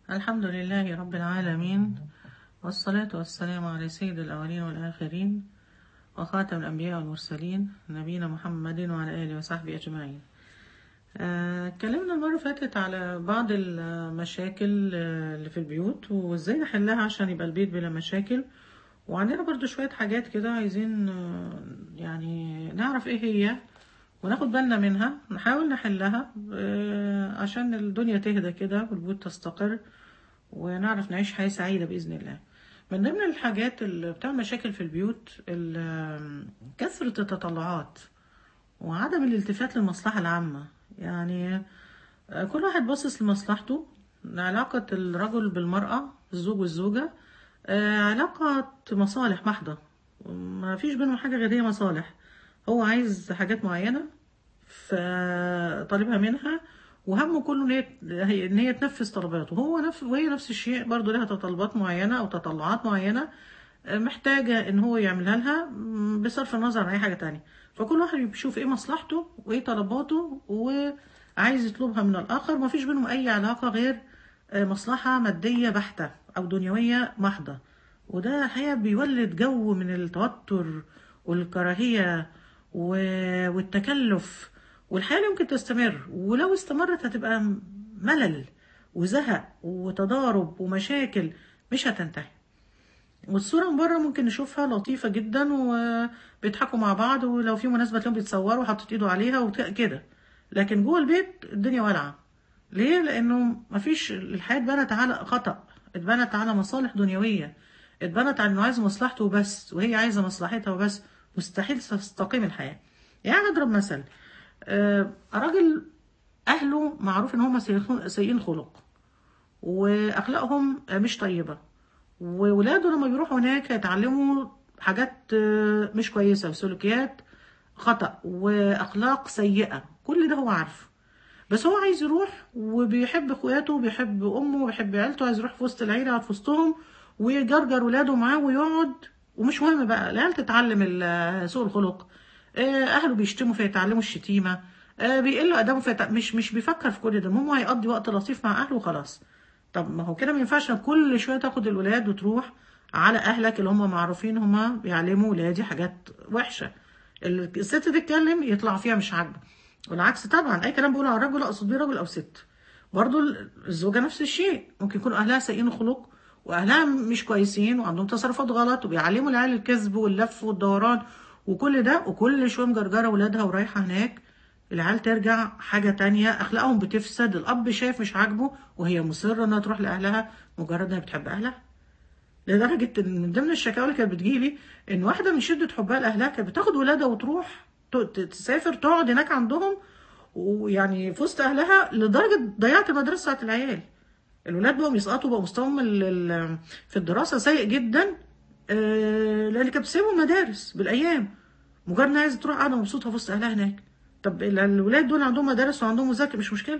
الحمد لله رب العالمين والصلاة والسلام على سيد الأولين والآخرين وخاتم الأنبياء والمرسلين نبينا محمد وعلى آله وصحبه أجمعين آه، اتكلمنا المرة اللي فاتت على بعض المشاكل آه، اللي في البيوت وازاي نحلها عشان يبقى البيت بلا مشاكل وعندنا برضو شوية حاجات كده عايزين آه، يعني نعرف ايه هي وناخد بالنا منها نحاول نحلها آه، عشان الدنيا تهدى كده والبيوت تستقر ونعرف نعيش حياة سعيدة بإذن الله من ضمن الحاجات اللي بتعمل مشاكل في البيوت ال- كثرة التطلعات وعدم الالتفات للمصلحة العامة يعني آه، كل واحد باصص لمصلحته علاقة الرجل بالمرأة الزوج والزوجة آه، علاقة مصالح محضة ما فيش بينهم حاجة غير هي مصالح هو عايز حاجات معينة فطالبها منها وهمه كله ان هي هي- ان هي تنفذ طلباته هو نفس وهي نفس الشيء برضه لها تطلبات معينة او تطلعات معينة آه، محتاجة ان هو يعملها لها م، بصرف النظر عن اي حاجة تانية فكل واحد بيشوف ايه مصلحته وايه طلباته وعايز يطلبها من الاخر ما فيش بينهم اي علاقة غير آه، مصلحة مادية بحتة او دنيوية محضة وده الحقيقة بيولد جو من التوتر والكراهية و- والتكلف والحياة لا يمكن تستمر ولو استمرت هتبقى ملل وزهق وتضارب ومشاكل مش هتنتهي والصورة من بره ممكن نشوفها لطيفة جدا وبيضحكوا مع بعض ولو في مناسبة تلاقيهم بيتصوروا حاطط ايده عليها وكده لكن جوه البيت الدنيا والعة ليه؟ لأنه مفيش الحياة اتبنت على خطأ اتبنت على مصالح دنيوية اتبنت على إنه عايز مصلحته وبس وهي عايزة مصلحتها وبس مستحيل تستقيم الحياة يعني أضرب مثل آه، راجل أهله معروف إن هم سيئين- سيئين خلق واخلاقهم مش طيبه وولاده لما بيروحوا هناك يتعلموا حاجات آه، مش كويسه وسلوكيات خطأ واخلاق سيئه كل ده هو عارفه بس هو عايز يروح وبيحب اخواته وبيحب امه وبيحب عيلته عايز يروح في وسط العيله يقعد في وسطهم ويجرجر ولاده معاه ويقعد ومش مهم بقى العيال تتعلم ال- سوء الخلق آه، اهله بيشتموا فيتعلموا الشتيمه آه، بيقلوا ادبه فيت... مش مش بيفكر في كل ده المهم هو هيقضي وقت لطيف مع اهله وخلاص طب ما هو كده ما ينفعش إنك كل شويه تاخد الولاد وتروح على اهلك اللي هم معروفين هم بيعلموا ولادي حاجات وحشه الست تتكلم يطلع فيها مش عاجبه والعكس طبعا اي كلام بيقوله على الرجل اقصد بيه راجل او ست برضو الزوجه نفس الشيء ممكن يكون اهلها سيئين الخلق واهلها مش كويسين وعندهم تصرفات غلط وبيعلموا العيال الكذب واللف والدوران وكل ده وكل شويه مجرجره ولادها ورايحه هناك العيال ترجع حاجة تانية أخلاقهم بتفسد الأب شايف مش عاجبه وهي مصرة إنها تروح لأهلها مجرد إنها بتحب أهلها لدرجة إن من ضمن الشكاوى اللي كانت بتجيلي إن واحدة من شدة حبها لأهلها كانت بتاخد ولادها وتروح ت- ت- تسافر تقعد هناك عندهم ويعني في وسط أهلها لدرجة ضيعت المدرسة بتاعت العيال الولاد بقوا يسقطوا بقوا مستواهم ال- ال- في الدراسة سيء جدا آه، لأن كانت بتسيبوا المدارس بالأيام مجرد إنها عايزة تروح قاعدة مبسوطة في وسط أهلها هناك طب ال- الولاد دول عندهم مدارس وعندهم مذاكرة مش مشكلة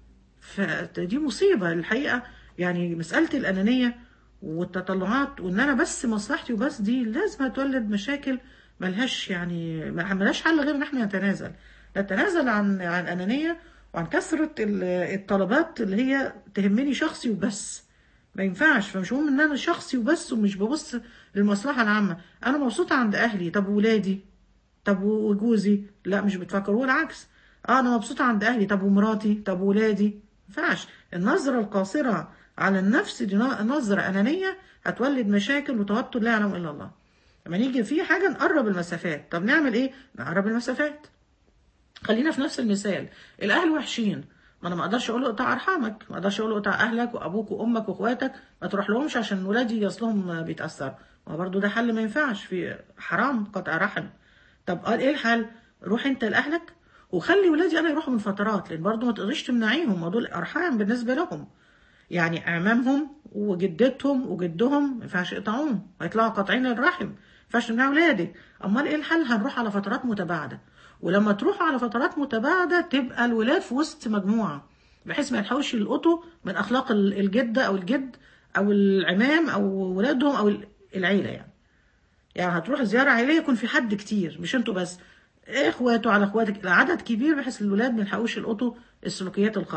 فدي مصيبة الحقيقة يعني مسألة الأنانية والتطلعات وإن أنا بس مصلحتي وبس دي لازم هتولد مشاكل ملهاش يعني ما- ملهاش حل غير إن إحنا نتنازل نتنازل عن عن أنانية وعن كثرة ال- الطلبات اللي هي تهمني شخصي وبس ما ينفعش فمش مهم ان انا شخصي وبس ومش ببص للمصلحه العامه انا مبسوطه عند اهلي طب ولادي طب وجوزي لا مش بتفكر هو العكس اه انا مبسوطه عند اهلي طب ومراتي طب ولادي ما ينفعش النظره القاصره على النفس دي نظره انانيه هتولد مشاكل وتوتر لا يعلم الا الله لما نيجي في حاجه نقرب المسافات طب نعمل ايه نقرب المسافات خلينا في نفس المثال الاهل وحشين ما انا ما اقدرش اقول له اقطع ارحامك ما اقدرش اقول له اقطع اهلك وابوك وامك واخواتك ما تروح لهمش عشان ولادي اصلهم بيتاثروا ما برضو ده حل ما ينفعش في حرام قطع رحم طب قال ايه الحل روح انت لاهلك وخلي ولادي انا يروحوا من فترات لان برضو ما تقدريش تمنعيهم ما دول ارحام بالنسبه لهم يعني اعمامهم وجدتهم وجدهم ما ينفعش يقطعوهم هيطلعوا قاطعين الرحم ما ينفعش تمنع ولادك امال ايه الحل هنروح على فترات متباعده ولما تروحوا على فترات متباعده تبقى الولاد في وسط مجموعه بحيث ما يلحقوش يلقطوا من اخلاق ال- الجده او الجد او العمام او ولادهم او ال- العيله يعني يعني هتروح زياره عائليه يكون في حد كتير مش انتوا بس اخواته على اخواتك العدد كبير بحيث الولاد ما يلحقوش يلقطوا السلوكيات الخطا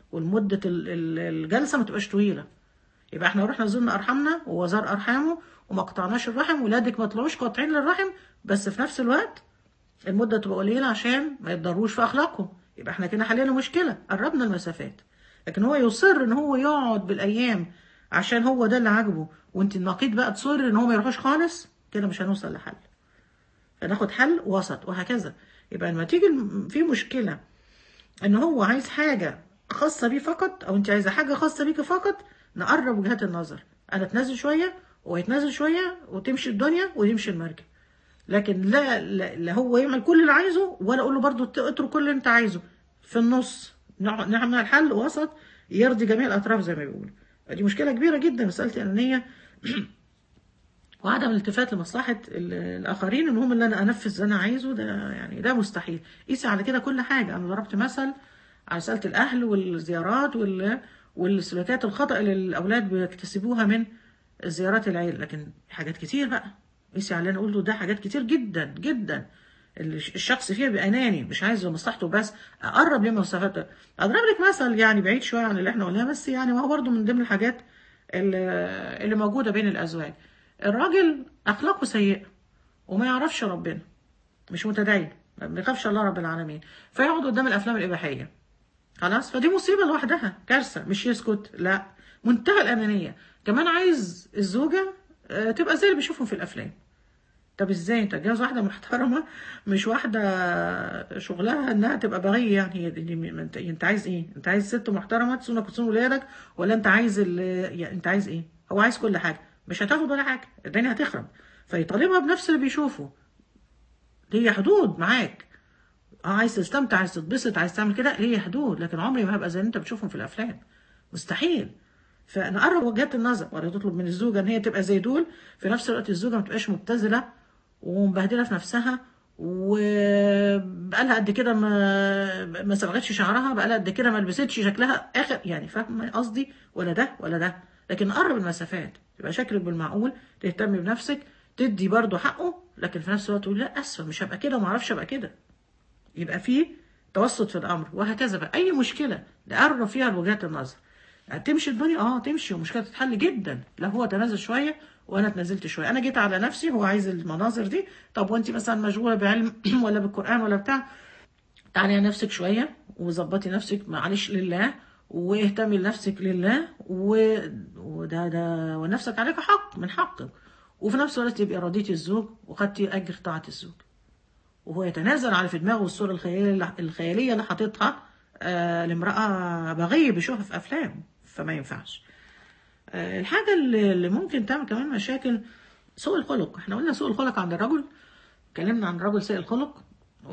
والمده ال- ال- الجلسه ما تبقاش طويله يبقى احنا رحنا زرنا ارحامنا ووزار ارحامه وما قطعناش الرحم ولادك ما طلعوش قاطعين للرحم بس في نفس الوقت المده تبقى قليله عشان ما يتضروش في اخلاقهم يبقى احنا كده حلينا مشكله قربنا المسافات لكن هو يصر ان هو يقعد بالايام عشان هو ده اللي عاجبه وانت النقيض بقى تصر ان هو ما يروحوش خالص كده مش هنوصل لحل فناخد حل وسط وهكذا يبقى لما تيجي الم- في مشكله ان هو عايز حاجه خاصه بيه فقط او انت عايزه حاجه خاصه بيك فقط نقرب وجهات النظر انا اتنازل شويه ويتنازل شويه وتمشي الدنيا ويمشي المركب لكن لا, لا, لا هو يعمل كل اللي عايزه ولا اقول له برضه ات- اترك كل اللي انت عايزه في النص نع- نعمل حل وسط يرضي جميع الاطراف زي ما بيقولوا دي مشكله كبيره جدا مساله الانانيه وعدم الالتفات لمصلحة ال- الآخرين إن هم اللي أنا أنفذ اللي أنا عايزه ده يعني ده مستحيل قيسي على كده كل حاجة أنا ضربت مثل على مسألة الأهل والزيارات وال والسلوكيات الخطأ اللي الأولاد بيكتسبوها من زيارات العيل لكن حاجات كتير بقى قيسي على اللي أنا قلته ده حاجات كتير جدا جدا الش- الشخص فيها بيبقى أناني مش عايز مصلحته بس أقرب لمسافته أضرب لك مثل يعني بعيد شوية عن اللي إحنا قلناه بس يعني ما هو برضه من ضمن الحاجات اللي اللي موجودة بين الأزواج الراجل أخلاقه سيئة وما يعرفش ربنا مش متدين ما بيخافش الله رب العالمين فيقعد قدام الأفلام الإباحية خلاص فدي مصيبة لوحدها كارثة مش يسكت لا منتهى الأنانية كمان عايز الزوجة آه، تبقى زي اللي بيشوفهم في الأفلام طب ازاي انت تتجوز واحدة محترمة مش واحدة شغلها انها تبقى بغية يعني هي دي ما انت انت عايز ايه؟ انت عايز ست محترمة تصونك وتصون ولادك ولا انت عايز ال... يعني انت عايز ايه؟ هو عايز كل حاجة مش هتاخد ولا حاجة الدنيا هتخرب فيطالبها بنفس اللي بيشوفه هي حدود معاك اه عايز تستمتع عايز تتبسط عايز تعمل كده هي حدود لكن عمري ما هبقى زي اللي انت بتشوفهم في الافلام مستحيل فنقرب وجهات النظر ولا تطلب من الزوجه ان هي تبقى زي دول في نفس الوقت الزوجه ما تبقاش مبتذله ومبهدله في نفسها وبقالها قد كده ما ما صبغتش شعرها بقالها قد كده ما لبستش شكلها اخر يعني فاهمه قصدي ولا ده ولا ده لكن نقرب المسافات تبقى شكلك بالمعقول تهتمي بنفسك تدي برضه حقه لكن في نفس الوقت تقول لا اسفه مش هبقى كده وما اعرفش ابقى كده يبقى في توسط في الامر وهكذا بقى اي مشكله نقرب فيها وجهات النظر هتمشي الدنيا اه تمشي ومشكله تتحل جدا لا هو تنازل شويه وانا اتنازلت شويه انا جيت على نفسي هو عايز المناظر دي طب وانت مثلا مشغوله بعلم ولا بالقران ولا بتاع تعالي على نفسك شويه وظبطي نفسك معلش لله واهتمي لنفسك لله و... وده ده ونفسك عليك حق من حقك وفي نفس الوقت تبقي رضيتي الزوج وخدتي اجر طاعه الزوج وهو يتنازل على في دماغه الصورة الخيالية الخيالية اللي حاططها آه لامرأة بغية بيشوفها في أفلام فما ينفعش آه الحاجة اللي اللي ممكن تعمل كمان مشاكل سوء الخلق احنا قلنا سوء الخلق عند الرجل اتكلمنا عن الرجل سيء الخلق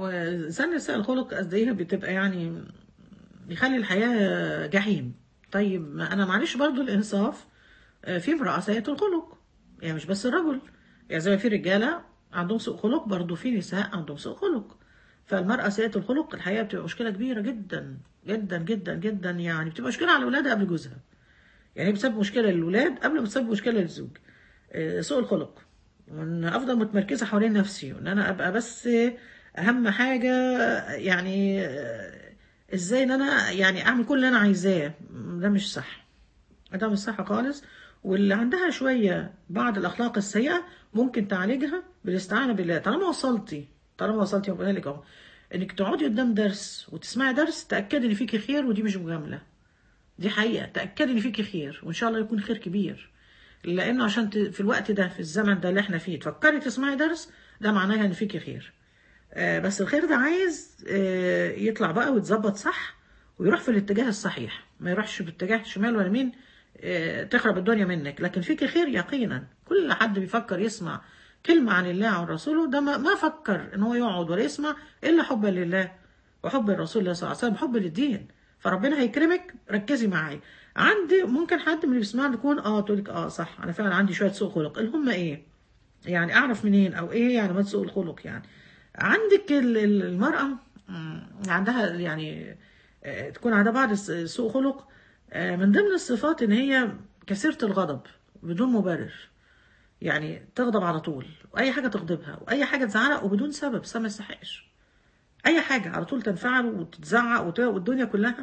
وسن سيء الخلق قد ايه بتبقى يعني بيخلي الحياة جحيم طيب ما أنا معلش برضو الإنصاف آه، في امرأة سيئة الخلق يعني مش بس الرجل يعني زي ما في رجالة عندهم سوء خلق برضو في نساء عندهم سوء خلق فالمرأة سيئة الخلق الحقيقة بتبقى مشكلة كبيرة جدا جدا جدا جدا يعني بتبقى مشكلة على أولادها قبل جوزها يعني بتسبب مشكلة للولاد قبل ما تسبب مشكلة للزوج آه، سوء الخلق وان افضل متمركزه حوالين نفسي وان انا ابقى بس اهم حاجه يعني آه، ازاي ان انا يعني اعمل كل اللي انا عايزاه ده مش صح ده مش صح خالص واللي عندها شويه بعض الاخلاق السيئه ممكن تعالجها بالاستعانه بالله طالما وصلتي طالما وصلتي وبقول لك اهو انك تقعدي قدام درس وتسمعي درس تاكدي ان فيكي خير ودي مش مجامله دي حقيقة تأكدي إن فيكي خير وإن شاء الله يكون خير كبير لأنه عشان ت- في الوقت ده في الزمن ده اللي احنا فيه تفكري تسمعي درس ده معناها إن فيكي خير آه، بس الخير ده عايز آه، يطلع بقى ويتظبط صح ويروح في الاتجاه الصحيح ما يروحش باتجاه شمال ولا يمين آه، تخرب الدنيا منك لكن فيك خير يقينا كل حد بيفكر يسمع كلمة عن الله وعن رسوله ده ما ما فكر ان هو يقعد ولا يسمع الا حبا لله وحب الرسول الله صلى الله عليه وسلم حب للدين فربنا هيكرمك ركزي معايا عندي ممكن حد من اللي بيسمعنا يكون اه تقول لك اه صح انا فعلا عندي شويه سوء خلق اللي هم ايه يعني اعرف منين او ايه يعني ما سوء الخلق يعني عندك ال- ال- المرأة مم، عندها يعني آه، تكون عندها بعض الس- سوء خلق آه، من ضمن الصفات ان هي كثيرة الغضب بدون مبرر يعني تغضب على طول واي حاجة تغضبها واي حاجة تزعلها وبدون سبب سبب ما يستحقش اي حاجة على طول تنفعل وتتزعق وت- والدنيا كلها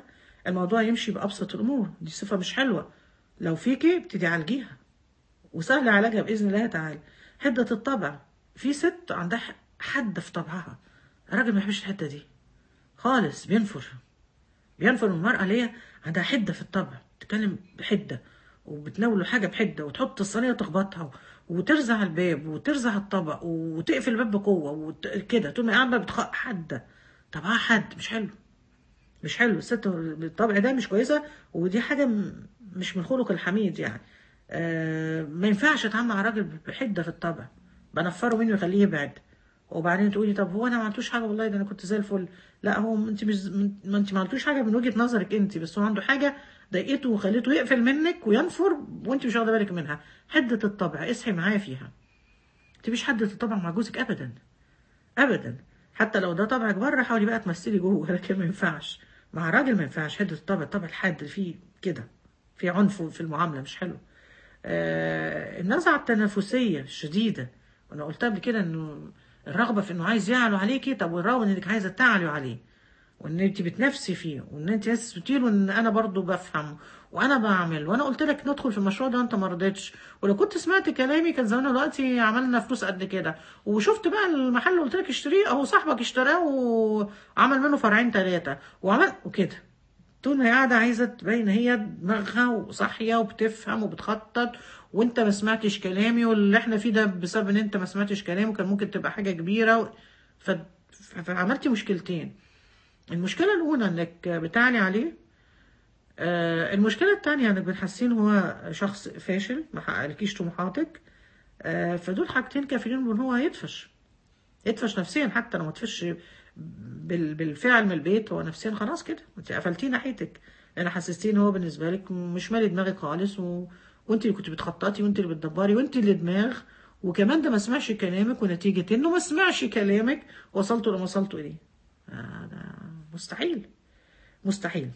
الموضوع يمشي بابسط الامور دي صفه مش حلوه لو فيكي ابتدي عالجيها وسهل علاجها باذن الله تعالى حده الطبع في ست عندها حد في طبعها الراجل ما يحبش الحته دي خالص بينفر بينفر من المرأة اللي هي عندها حدة في الطبع تتكلم بحدة وبتناوله حاجة بحدة وتحط الصينية تخبطها وترزع الباب وترزع الطبق وتقفل الباب بقوة وكده طول ما قاعدة بتخ حدة طبعها حد مش حلو مش حلو الست الطبع ده مش كويسة ودي حاجة مش من خلق الحميد يعني آه ما ينفعش اتعامل مع راجل بحدة في الطبع بنفره منه ويخليه يبعد وبعدين تقولي طب هو انا ما عملتوش حاجه والله ده انا كنت زي الفل لا هو انت مش ما انت ما عملتوش حاجه من وجهه نظرك انت بس هو عنده حاجه ضايقته وخليته يقفل منك وينفر وانت مش واخده بالك منها حده الطبع اصحي معاه فيها تبيش حده الطبع مع جوزك ابدا ابدا حتى لو ده طبعك بره حاولي بقى تمثلي جوه لكن ما ينفعش مع راجل ما ينفعش حده الطبع الطبع الحاد فيه كده في عنف في المعامله مش حلو آه النزعه التنافسيه الشديده وانا قلت قبل كده انه الرغبه في انه عايز يعلو عليكي طب والرغبه انك عايزه تعلو عليه وان انت بتنافسي فيه وان انت تثبتي له ان انا برضو بفهم وانا بعمل وانا قلت لك ندخل في المشروع ده وانت ما رضيتش ولو كنت سمعت كلامي كان زمان دلوقتي عملنا فلوس قد كده وشفت بقى المحل اللي قلت لك اشتريه اهو صاحبك اشتراه وعمل منه فرعين ثلاثه وعمل وكده طول ما هي قاعده عايزه تبين هي دماغها وصاحيه وبتفهم وبتخطط وانت ما سمعتش كلامي واللي احنا فيه ده بسبب ان انت ما سمعتش كلامي وكان ممكن تبقى حاجه كبيره و... ف... فعملتي مشكلتين المشكله الاولى انك بتعني عليه آه المشكله الثانيه انك بتحسين هو شخص فاشل ما حققلكيش طموحاتك آه فدول حاجتين كافيين بان هو هيدفش يدفش نفسيا حتى لو ما تفش بال... بالفعل من البيت هو نفسيا خلاص كده انت قفلتيه ناحيتك انا حسستيه ان هو بالنسبه لك مش مالي دماغك خالص و... وانت اللي كنت بتخططي وانت اللي بتدبري وانت اللي دماغ وكمان ده ما سمعش كلامك ونتيجة انه ما سمعش كلامك وصلتوا لما وصلتوا اليه آه ده مستحيل مستحيل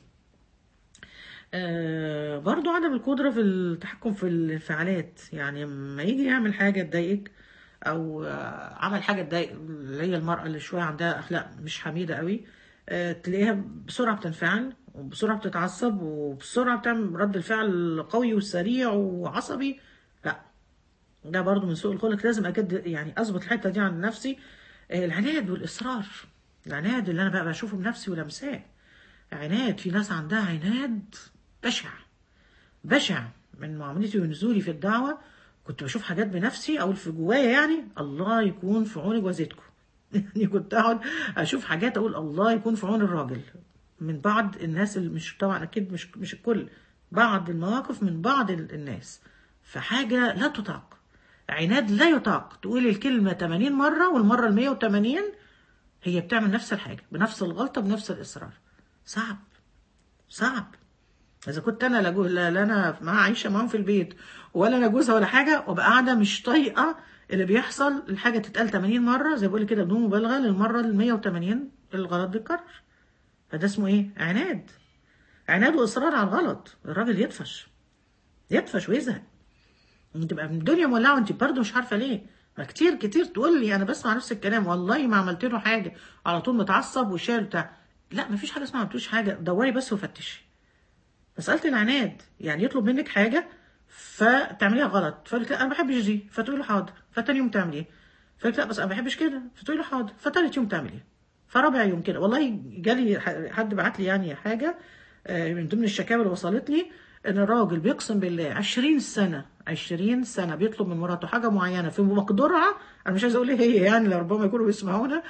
آه برضو عدم القدرة في التحكم في الانفعالات يعني لما يجي يعمل حاجة تضايقك او آه عمل حاجة تضايق اللي هي المرأة اللي شوية عندها اخلاق مش حميدة قوي آه تلاقيها بسرعة بتنفعل وبسرعة بتتعصب وبسرعة بتعمل رد الفعل قوي وسريع وعصبي لا ده برضو من سوء الخلق لازم أكد يعني أظبط الحتة دي عن نفسي العناد والإصرار العناد اللي أنا بقى بشوفه بنفسي ولمساه عناد في ناس عندها عناد بشع بشع من معاملتي ونزولي في الدعوة كنت بشوف حاجات بنفسي أو في جوايا يعني الله يكون في عون جوازتكم يعني كنت أقعد أشوف حاجات أقول الله يكون في عون الراجل من بعض الناس اللي مش طبعا اكيد مش مش الكل بعض المواقف من بعض الناس فحاجة لا تطاق عناد لا يطاق تقول الكلمة 80 مرة والمرة ال 180 هي بتعمل نفس الحاجة بنفس الغلطة بنفس الإصرار صعب صعب إذا كنت أنا لا, لا, لا أنا مع عايشة معاهم في البيت ولا أنا جوزها ولا حاجة وأبقى قاعدة مش طايقة اللي بيحصل الحاجة تتقال 80 مرة زي بقول كده بدون مبالغة للمرة ال 180 الغلط بيتكرر فده اسمه ايه عناد عناد واصرار على الغلط الراجل يطفش يطفش ويزهق تبقى الدنيا مولعه وانت برضه مش عارفه ليه ما كتير كتير تقول لي انا بسمع نفس الكلام والله ما عملت له حاجه على طول متعصب وشال بتاع لا ما فيش حاجه اسمها ما عملتوش حاجه دوري بس وفتشي مساله العناد يعني يطلب منك حاجه فتعمليها غلط فقلت لا انا ما بحبش دي فتقولي له حاضر فتاني يوم تعملي ايه فقلت لا بس انا ما بحبش كده فتقولي له حاضر فتالت يوم تعملي فرابع يوم كده والله جالي حد بعت لي يعني حاجه من ضمن الشكاوى اللي وصلت لي ان الراجل بيقسم بالله 20 سنه 20 سنه بيطلب من مراته حاجه معينه في مقدورها انا مش عايزه اقول ايه هي يعني لربما يكونوا بيسمعونا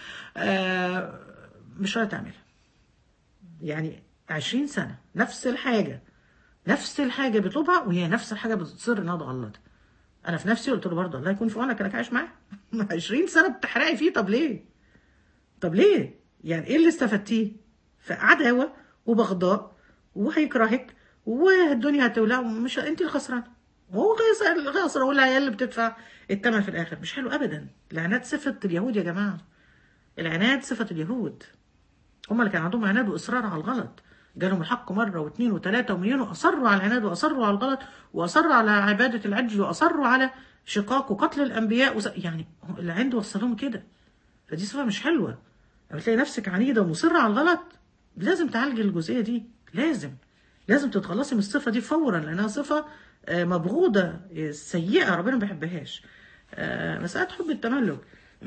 مش راضيه تعملها يعني 20 سنه نفس الحاجه نفس الحاجه بيطلبها وهي نفس الحاجه بتصر انها تغلط انا في نفسي قلت له برضه الله يكون في عونك انك عايش معاه 20 سنه بتحرقي فيه طب ليه؟ طب ليه؟ يعني ايه اللي استفدتيه؟ فعداوه وبغضاء وهيكرهك والدنيا هتولع مش انت الخسرانه وهو خسر والعيال اللي بتدفع الثمن في الاخر مش حلو ابدا العناد صفه اليهود يا جماعه العناد صفه اليهود هم اللي كان عندهم عناد واصرار على الغلط جالهم الحق مره واثنين وثلاثه ومليون واصروا على العناد واصروا على الغلط واصروا على عباده العجل واصروا على شقاق وقتل الانبياء وس... يعني العند وصلهم كده فدي صفه مش حلوه لما تلاقي نفسك عنيده ومصره على الغلط لازم تعالجي الجزئيه دي لازم لازم تتخلصي من الصفه دي فورا لانها صفه آه، مبغوضه آه، سيئه ربنا ما بيحبهاش آه، مساله حب التملك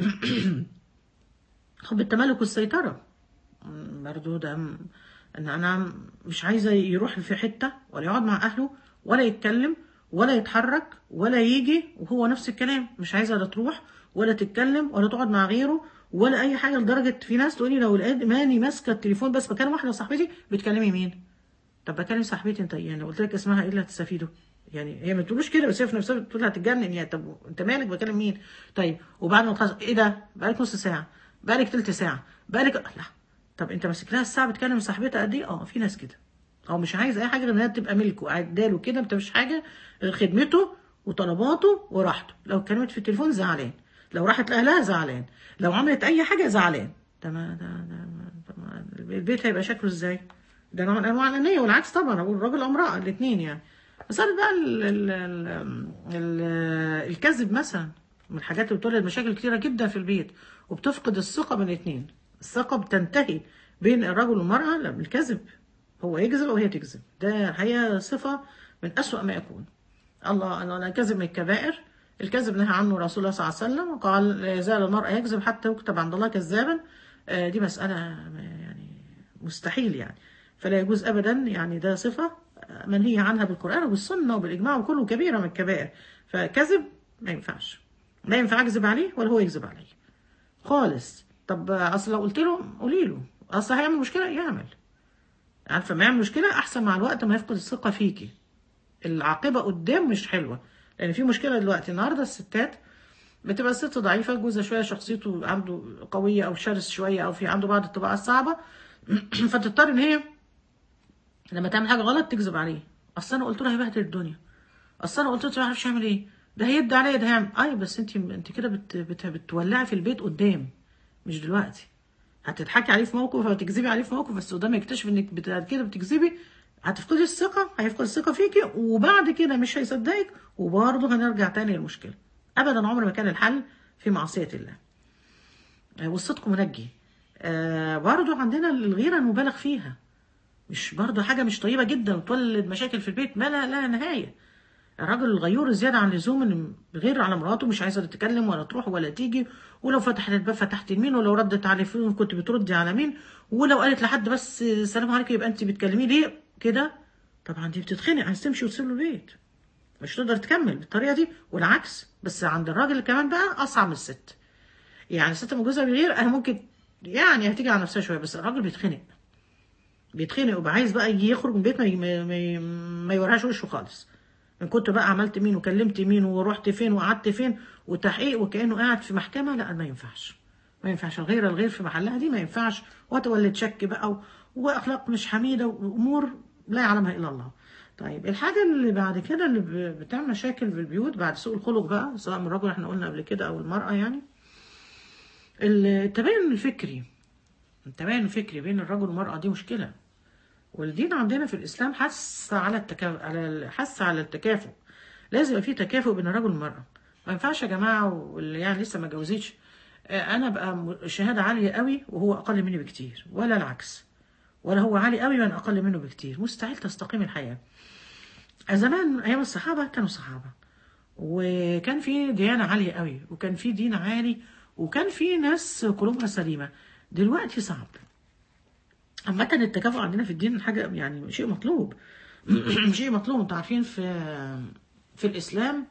حب التملك والسيطره م، برضو ده م- ان انا مش عايزه يروح في حته ولا يقعد مع اهله ولا يتكلم ولا يتحرك ولا يجي وهو نفس الكلام مش عايزه لا تروح ولا تتكلم ولا تقعد مع غيره ولا اي حاجه لدرجه في ناس تقولي لو لقيت ماني ماسكه التليفون بس بكلم واحده صاحبتي بتكلمي مين طب بكلم صاحبتي انت يعني قلت لك اسمها ايه اللي هتستفيده يعني هي ما بتقولوش كده بس هي في نفسها بتقول هتتجنن يعني طب انت مالك بكلم مين طيب وبعد ما تخلص ايه ده بقالك نص ساعه بقالك تلت ساعه بقالك لا طب انت ماسك لها الساعه بتكلم صاحبتها قد ايه اه في ناس كده هو مش عايز اي حاجه غير انها تبقى ملكه قاعد له كده انت مش حاجه غير خدمته وطلباته وراحته لو اتكلمت في التليفون زعلان لو راحت لاهلها زعلان لو عملت اي حاجه زعلان ده ما ده, ده, ده ما البيت هيبقى شكله ازاي ده نوع من انواع الانانيه والعكس طبعا اقول الراجل او امراه الاثنين يعني مسألة بقى ال ال ال ال الكذب مثلا من الحاجات اللي بتولد مشاكل كتيرة جدا في البيت وبتفقد الثقة بين الاثنين الثقة بتنتهي بين الرجل والمرأة لا بالكذب هو يكذب أو هي تكذب ده هي صفة من أسوأ ما يكون الله أنا كذب من الكبائر الكذب نهى عنه رسول الله صلى الله عليه وسلم وقال لا يزال المرء يكذب حتى يكتب عند الله كذابا آه، دي مسألة يعني مستحيل يعني فلا يجوز أبدا يعني ده صفة منهي عنها بالقرآن وبالسنة وبالإجماع وكله كبيرة من الكبائر فكذب ما ينفعش لا ينفع أكذب عليه ولا هو يكذب علي خالص طب أصل لو قلت له قولي له أصل هيعمل مشكلة يعمل عارفة ما يعمل مشكلة أحسن مع الوقت ما يفقد الثقة فيكي العاقبة قدام مش حلوة لأن في مشكلة دلوقتي النهاردة الستات بتبقى الست ضعيفة جوزها شوية شخصيته عنده قوية أو شرس شوية أو في عنده بعض الطباع الصعبة فتضطر إن هي لما تعمل حاجة غلط تكذب عليه أصل أنا قلت له هيبهدل الدنيا أصل أنا قلت له ما يعرفش يعمل إيه ده هيدي عليا ده هيعمل أي بس أنت أنت كده بت... بت... بتولعي في البيت قدام مش دلوقتي هتضحكي عليه في موقف او تكذبي عليه في موقف بس قدام يكتشف انك بت- كده بتكذبي هتفقدي الثقة هيفقد الثقة فيكي وبعد كده مش هيصدقك وبرضه هنرجع تاني للمشكلة أبدا عمر ما كان الحل في معصية الله آه، والصدق منجي آه، برضه عندنا الغيرة المبالغ فيها مش برضه حاجة مش طيبة جدا وتولد مشاكل في البيت ما لا لا نهاية الراجل الغيور زيادة عن اللزوم إن غير على مراته مش عايزة تتكلم ولا تروح ولا تيجي ولو فتحت الباب فتحت لمين ولو ردت على فين كنت بتردي على مين ولو قالت لحد بس السلام عليكم يبقى انت بتكلميه ليه كده طبعا دي بتتخنق عايز تمشي وتسيب له البيت مش تقدر تكمل بالطريقة دي والعكس بس عند الراجل كمان بقى أصعب من الست يعني الست لما جوزها بيغير أنا ممكن يعني هتيجي على نفسها شوية بس الراجل بيتخنق بيتخنق وبقى عايز بقى يجي يخرج من البيت ما, ما, ما, ما يوريهاش وشه خالص ان كنت بقى عملت مين وكلمت مين ورحت فين وقعدت فين وتحقيق وكانه قاعد في محكمه لا ما ينفعش ما ينفعش الغيره الغير في محلها دي ما ينفعش وتولد شك بقى و... واخلاق مش حميده وامور لا يعلمها الا الله طيب الحاجه اللي بعد كده اللي ب- بتعمل مشاكل في البيوت بعد سوء الخلق بقى سواء من الرجل احنا قلنا قبل كده او المراه يعني التباين الفكري التباين الفكري بين الرجل والمراه دي مشكله والدين عندنا في الإسلام حث على التكافؤ على ال- حث على التكافؤ لازم يبقى في تكافؤ بين الرجل والمرأة ما ينفعش يا جماعة واللي يعني لسه ما جوزتش آه، أنا أبقى م- شهادة عالية قوي وهو أقل مني بكتير ولا العكس ولا هو عالي قوي وأنا أقل منه بكتير مستحيل تستقيم الحياة زمان أيام الصحابة كانوا صحابة وكان في ديانة عالية قوي وكان في دين عالي وكان في ناس قلوبها سليمة دلوقتي صعب عامة التكافؤ عندنا في الدين حاجة يعني شيء مطلوب شيء مطلوب انتوا عارفين في في الإسلام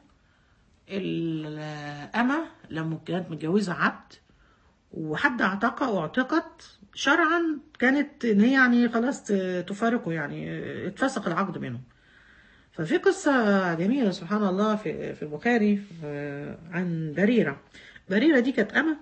الأمة لما كانت متجوزة عبد وحد اعتقها واعتقت شرعا كانت ان هي يعني خلاص ت- تفارقه يعني اتفسق العقد منهم ففي قصة جميلة سبحان الله في في البخاري آه، عن بريرة بريرة دي كانت أمة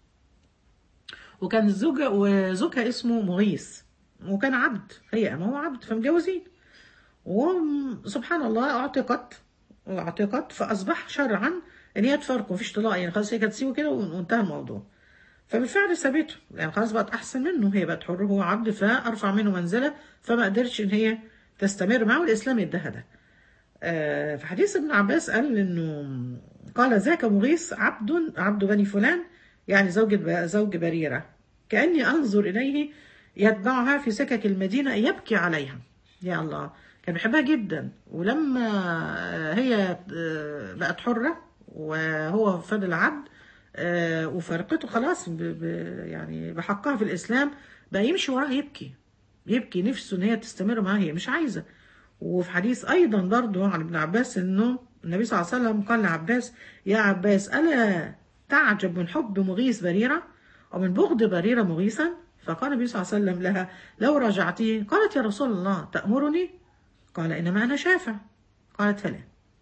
وكان زوجها وزوجها اسمه مغيث وكان عبد هي أمة وهو عبد فمتجوزين وسبحان الله اعتقت اعتقت فأصبح شرعا إن هي تفارقه مفيش طلاق يعني خلاص هي كانت تسيبه كده وانتهى الموضوع فبالفعل سابته يعني خلاص بقت احسن منه هي بقت حر هو عبد فارفع منه منزله فما قدرتش ان هي تستمر معه والاسلام اداها ده آه، في حديث ابن عباس قال انه قال ذاك مغيث عبد عبد بني فلان يعني زوج زوج بريره كاني انظر اليه يتبعها في سكك المدينة يبكي عليها يا الله كان بيحبها جدا ولما هي بقت حرة وهو فضل عبد آه، وفرقته خلاص ب ب يعني بحقها في الإسلام بقى يمشي وراها يبكي يبكي نفسه ان هي تستمر معاه هي مش عايزة وفي حديث أيضا برضه عن ابن عباس انه النبي صلى الله عليه وسلم قال لعباس يا عباس ألا تعجب من حب مغيث بريرة ومن بغض بريرة مغيثا فقال النبي صلى الله عليه وسلم لها لو رجعتي قالت يا رسول الله تأمرني قال إنما أنا شافع قالت فلا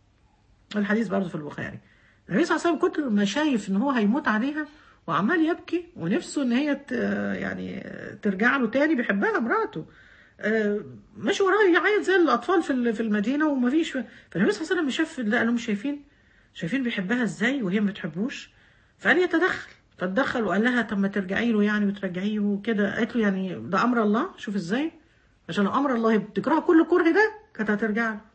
الحديث برضه في البخاري النبي صلى الله عليه وسلم كتر ما شايف ان هو هيموت عليها وعمال يبكي ونفسه ان هي ت- يعني ترجع له تاني بيحبها مراته آه، ماشي وراه يعيط زي الاطفال في ال- في المدينه ومفيش فالنبي صلى الله عليه وسلم شاف لا قال لهم شايفين شايفين بيحبها ازاي وهي ما بتحبوش فقال يتدخل فتدخل وقال لها طب ما ترجعي له يعني وترجعيه وكده قالت له يعني ده امر الله شوف ازاي عشان لو امر الله بتكره كل كره ده كانت هترجع له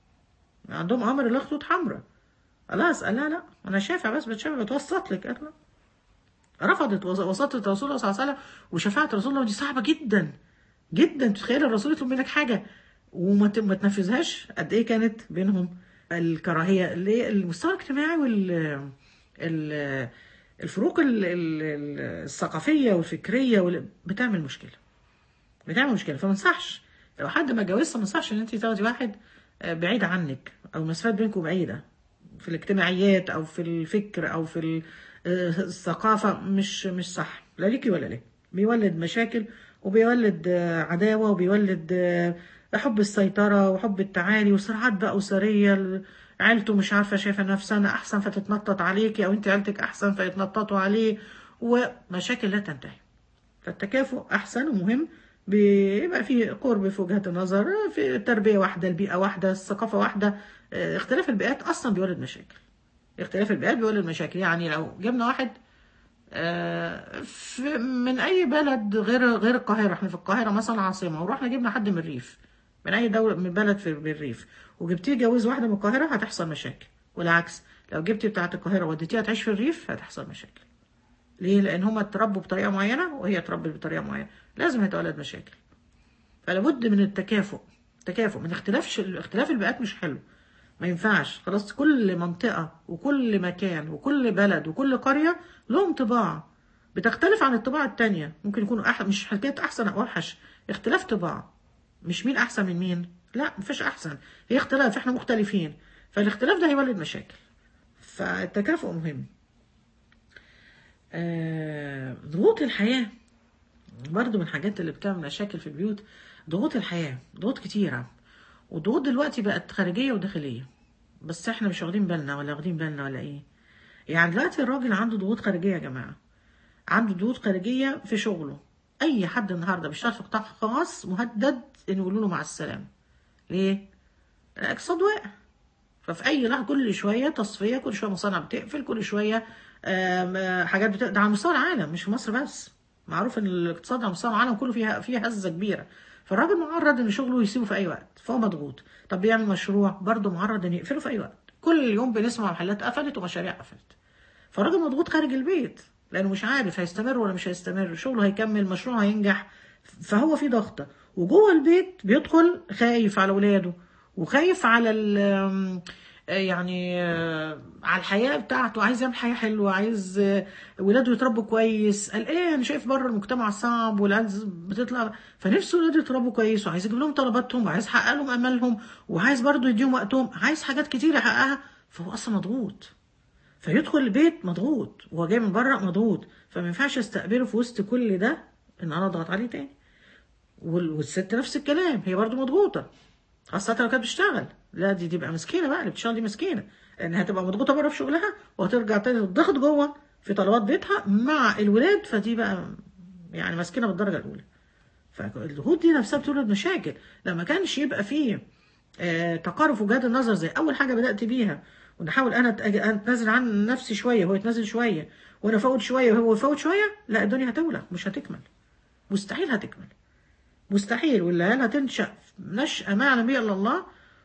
عندهم امر الله خطوط حمراء خلاص قال لا لا انا شافع بس بتشافع بتوسط لك قالت لا رفضت وس- وسطت رسول الله صلى الله عليه وسلم وشفاعة رسول الله دي صعبة جدا جدا تخيل الرسول يطلب منك حاجة وما ت- ما تنفذهاش قد ايه كانت بينهم الكراهية اللي المستوى الاجتماعي وال ال- الفروق ال- ال- ال- الثقافية والفكرية وال- بتعمل مشكلة بتعمل مشكلة فما ينصحش لو حد ما اتجوزش ما ينصحش ان انت تاخدي واحد آه، بعيد عنك او مسافات بينكم بعيدة في الاجتماعيات او في الفكر او في ال- آه، الثقافة مش مش صح لا ليكي ولا ليه بيولد مشاكل وبيولد آه، عداوة وبيولد آه، حب السيطرة وحب التعالي وصراعات بقى أسرية ال- عيلته مش عارفة شايفة نفسها أنا أحسن فتتنطط عليكي أو أنت عيلتك أحسن فيتنططوا عليه ومشاكل لا تنتهي فالتكافؤ أحسن ومهم بيبقى في قرب في وجهات النظر في التربية واحدة البيئة واحدة الثقافة واحدة آه، اختلاف البيئات أصلا بيولد مشاكل اختلاف البيئات بيولد مشاكل يعني لو جبنا واحد آه، في- من أي بلد غير غير القاهرة احنا في القاهرة مثلا عاصمة ورحنا جبنا حد من الريف من أي دولة من بلد في الريف وجبتيه جوز واحدة من القاهرة هتحصل مشاكل والعكس لو جبتي بتاعة القاهرة وديتيها تعيش في الريف هتحصل مشاكل ليه؟ لأن هما اتربوا بطريقة معينة وهي اتربت بطريقة معينة لازم هيتولد مشاكل فلابد من التكافؤ تكافؤ من اختلاف اختلاف البيئات مش حلو ما ينفعش خلاص كل منطقة وكل مكان وكل بلد وكل قرية لهم طباع بتختلف عن الطباع التانية ممكن يكونوا أح... مش حكاية أحسن أو أوحش اختلاف طباع مش مين أحسن من مين لا مفيش أحسن هي اختلاف احنا مختلفين فالاختلاف ده هيولد مشاكل فالتكافؤ مهم آه، ضغوط الحياة برضو من الحاجات اللي بتعمل مشاكل في البيوت ضغوط الحياة ضغوط كتيرة والضغوط دلوقتي بقت خارجية وداخلية بس احنا مش واخدين بالنا ولا واخدين بالنا ولا ايه يعني دلوقتي الراجل عنده ضغوط خارجية يا جماعة عنده ضغوط خارجية في شغله أي حد النهاردة بيشتغل في قطاع خاص مهدد إن يقولوا له مع السلامة ليه؟ الاقتصاد واقع ففي اي لحظه كل شويه تصفيه كل شويه مصانع بتقفل كل شويه آم، آه، حاجات بت... ده على مستوى العالم مش في مصر بس معروف ان الاقتصاد على مستوى العالم كله فيها فيها هزه كبيره فالراجل معرض ان شغله يسيبه في اي وقت فهو مضغوط طب بيعمل مشروع برضه معرض ان يقفله في اي وقت كل يوم بنسمع محلات قفلت ومشاريع قفلت فالراجل مضغوط خارج البيت لانه مش عارف هيستمر ولا مش هيستمر شغله هيكمل مشروعه هينجح فهو في ضغطه وجوه البيت بيدخل خايف على اولاده وخايف على ال يعني آه، على الحياه بتاعته عايز يعمل حياه حلوه عايز آه، ولاده يتربوا كويس قال ايه انا شايف بره المجتمع صعب والعيال بتطلع فنفسه ولاده يتربوا كويس وعايز يجيب لهم طلباتهم وعايز يحقق لهم امالهم وعايز برضه يديهم وقتهم عايز حاجات كتير يحققها فهو اصلا مضغوط فيدخل البيت مضغوط وهو جاي من بره مضغوط فما ينفعش استقبله في وسط كل ده ان انا اضغط عليه تاني وال- والست نفس الكلام هي برضو مضغوطه خاصة لو كانت بتشتغل لا دي تبقى مسكينة بقى اللي بتشتغل دي مسكينة لأن هتبقى مضغوطة بره في شغلها وهترجع تاني تضغط جوه في طلبات بيتها مع الولاد فدي بقى يعني مسكينة بالدرجة الأولى فالضغوط دي نفسها بتولد مشاكل لما كانش يبقى فيه آه، تقارب في وجهات النظر زي أول حاجة بدأت بيها ونحاول أنا أتأج- أتنازل عن نفسي شوية وهو يتنازل شوية وأنا أفوت شوية وهو يفوت شوية لا الدنيا هتولع مش هتكمل مستحيل هتكمل مستحيل والعيال هتنشأ نشأة ما يعلم بها إلا الله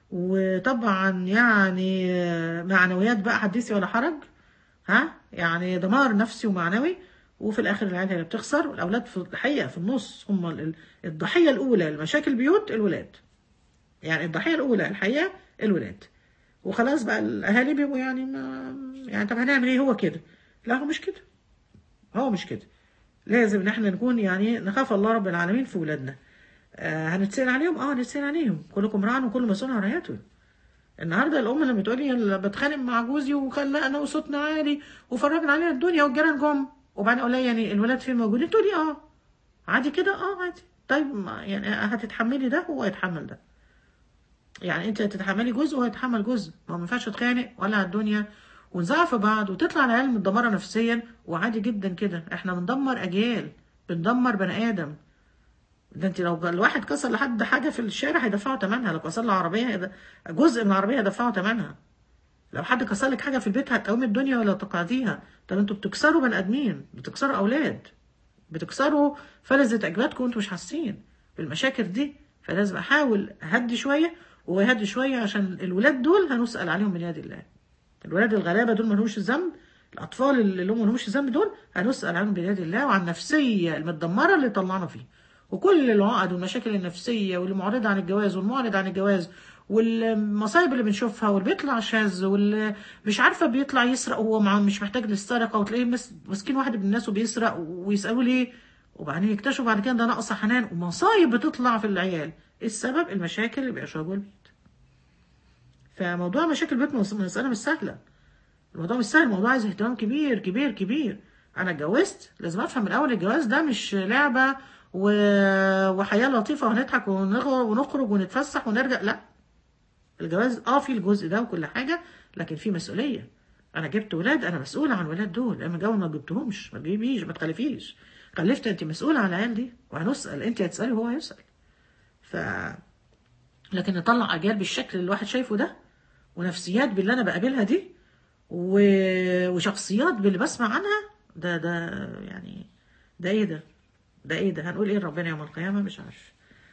وطبعا يعني آه، معنويات بقى حديثي ولا حرج ها يعني دمار نفسي ومعنوي وفي الاخر العيال هي اللي بتخسر والاولاد في الحقيقه في النص هم ال- الضحيه الاولى لمشاكل البيوت الولاد يعني الضحيه الاولى الحقيقه الولاد وخلاص بقى الاهالي بيبقوا يعني ما يعني طب هنعمل ايه هو كده لا هو مش كده هو مش كده لازم ان احنا نكون يعني نخاف الله رب العالمين في ولادنا آه هنتسال عليهم اه هنتسال عليهم كلكم راع وكل مسؤول عن رعيته النهارده الام لما تقولي أنا بتخانق مع جوزي وخلقنا وصوتنا عالي وفرجنا علينا الدنيا والجيران جم وبعدين اقول لها يعني الولاد فين موجودين تقولي اه عادي كده اه عادي طيب ما يعني هتتحملي ده وهو هيتحمل ده يعني انت هتتحملي جزء وهو هيتحمل جزء ما هو ما ينفعش تتخانق ولا على الدنيا ونزعق في بعض وتطلع العيال متدمره نفسيا وعادي جدا كده احنا بندمر اجيال بندمر بني ادم ده انت لو الواحد كسر لحد حاجه في الشارع هيدفعوا ثمنها لو كسر له عربيه هيد- جزء من العربيه هيدفعوا ثمنها لو حد كسر لك حاجه في البيت هتقومي الدنيا ولا تقعديها طب انتوا بتكسروا بني ادمين بتكسروا اولاد بتكسروا فلذة اجبادكم وانتوا مش حاسين بالمشاكل دي فلازم احاول اهدي شويه ويهدي شويه عشان الولاد دول هنسال عليهم من يد الله الولاد الغلابه دول ملهمش ذنب الاطفال اللي هم ملهمش ذنب دول هنسال عنهم بيد الله وعن النفسيه المتدمره اللي طلعنا فيه وكل العقد والمشاكل النفسيه واللي معرضه عن الجواز والمعرض عن الجواز والمصايب اللي بنشوفها واللي بيطلع شاذ واللي مش عارفه بيطلع يسرق وهو مع مش محتاج للسرقه وتلاقيه مس- مسكين واحد من الناس وبيسرق ويسالوه ليه وبعدين يكتشفوا بعد كده ده نقص حنان ومصايب بتطلع في العيال إيه السبب المشاكل اللي بيعيشوها جوه البيت فموضوع مشاكل البيت مس- مسألة مش سهلة الموضوع مش سهل الموضوع عايز اهتمام كبير كبير كبير انا اتجوزت لازم افهم من الاول الجواز ده مش لعبة و... وحياة لطيفة وهنضحك ونغ... ونخرج ونتفسح ونرجع لا الجواز اه في الجزء ده وكل حاجة لكن في مسؤولية انا جبت ولاد انا مسؤولة عن الولاد دول انا جو ما جبتهمش ما تجيبيش ما تخلفيش خلفت انت مسؤولة عن العيال دي وهنسأل انت هتسألي وهو هيسأل ف لكن نطلع اجيال بالشكل اللي الواحد شايفه ده ونفسيات باللي انا بقابلها دي و... وشخصيات باللي بسمع عنها ده ده يعني ده ايه ده ده ايه ده هنقول ايه ربنا يوم القيامة مش عارف